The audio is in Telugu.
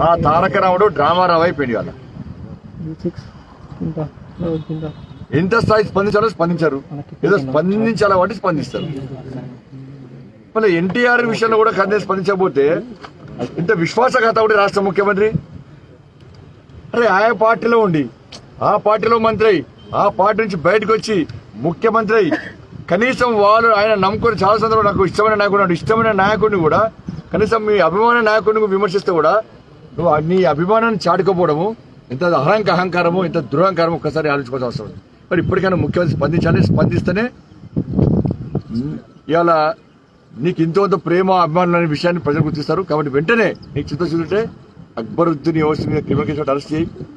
ఆ తారక రాముడు డ్రామారావు అయిపోయింది వాళ్ళ సిక్స్ కింద కింద ఎంత స్థాయి స్పందించాలో స్పందించారు ఏదో స్పందించాలి కాబట్టి స్పందిస్తారు మళ్ళీ ఎన్టీఆర్ విషయంలో కూడా కన్నే స్పందించకపోతే ఇంత విశ్వాసఘాతకుడి రాష్ట్ర ముఖ్యమంత్రి అరే ఆయా పార్టీలో ఉండి ఆ పార్టీలో మంత్రి అయి ఆ పార్టీ నుంచి బయటకు వచ్చి ముఖ్యమంత్రి అయి కనీసం వాళ్ళు ఆయన నమ్ముకొని చాలా సందర్భంలో నాకు ఇష్టమైన నాయకుడు ఉన్నాడు. ఇష్టమైన నాయకుడిని కూడా కనీసం మీ అభిమాన నాయకుడిని విమర్శిస్తే కూడా నువ్వు ఆ- నీ అభిమానాన్ని చాటుకోపోవడము ఎంత అహంక అహంకారము ఎంత దురహంకారము ఒక్కసారి ఆలోచించుకోవాల్సిన అవసరం ఉంది మరి ఇప్పటికైనా ముఖ్యమంత్రి స్పందించాలి స్పందిస్తేనే ఉమ్, ఇవాళ నీకు ఇంత ప్రేమ అభిమానులు అనే విషయాన్ని ప్రజలు గుర్తిస్తారు కాబట్టి వెంటనే నీకు చిత్తశుద్ధి ఉంటే అక్బరుద్దీన్ యోసి మీద క్రిమినల్ కేసు అరెస్ట్ చేయి